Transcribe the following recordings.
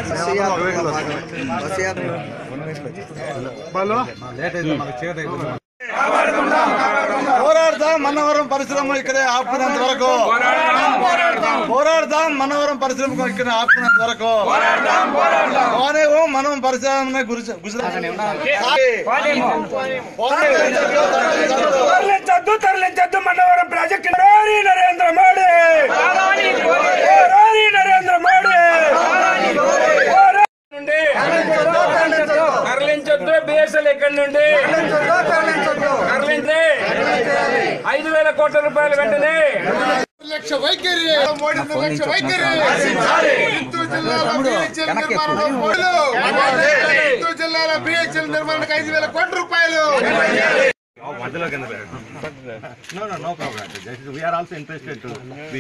పోరాడదాం మనవరం పరిశ్రమ ఇక్కడే ఆపుకునేంత వరకు పోరాడదాం మనవరం పరిశ్రమ ఇక్కడ ఆపుకునేంత వరకు పోనేమో మనం పరిశ్రమ గుజరాత్ తరలించద్దు తరలించద్దు మనవరం ప్రాజెక్టు రాని నరేంద్ర మోడీ రాని నరేంద్ర మోడీ నుండి తరలించొద్దు బిఎస్ఎల్ ఎక్కడి నుండి తరలించే ఐదు వేల కోట్ల రూపాయలు వెంటనే లక్ష వైఖరి మోడీ లక్ష వైఖరి చిత్తూరు జిల్లాలో బిహెచ్ఎల్ నిర్మాణం మొదలు చిత్తూరు జిల్లాలో బిహెచ్ఎల్ నిర్మాణానికి ఐదు వేల కోట్ల రూపాయలు No, no, no problem. Just- We are also interested to be.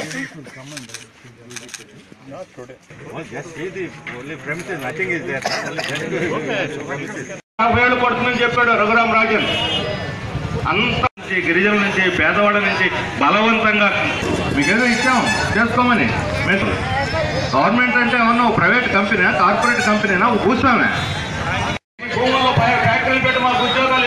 Not today. Oh, just see the only premises, nothing is there. Only just premises. యాభై ఏళ్ళు పడుతుందని చెప్పాడు రఘురామ్ రాజన్ అంత నుంచి గిరిజనుల నుంచి పేదవాళ్ళ నుంచి బలవంతంగా మీకేదో ఇచ్చాం చేసుకోమని మెట్రో గవర్నమెంట్ అంటే ఏమన్నా ఒక ప్రైవేట్ కంపెనీ కార్పొరేట్ కంపెనీనా ఒక భూస్వామే భూముల్లో పై ఫ్యాక్టరీలు పెట్టి మాకు ఉద్యోగాలు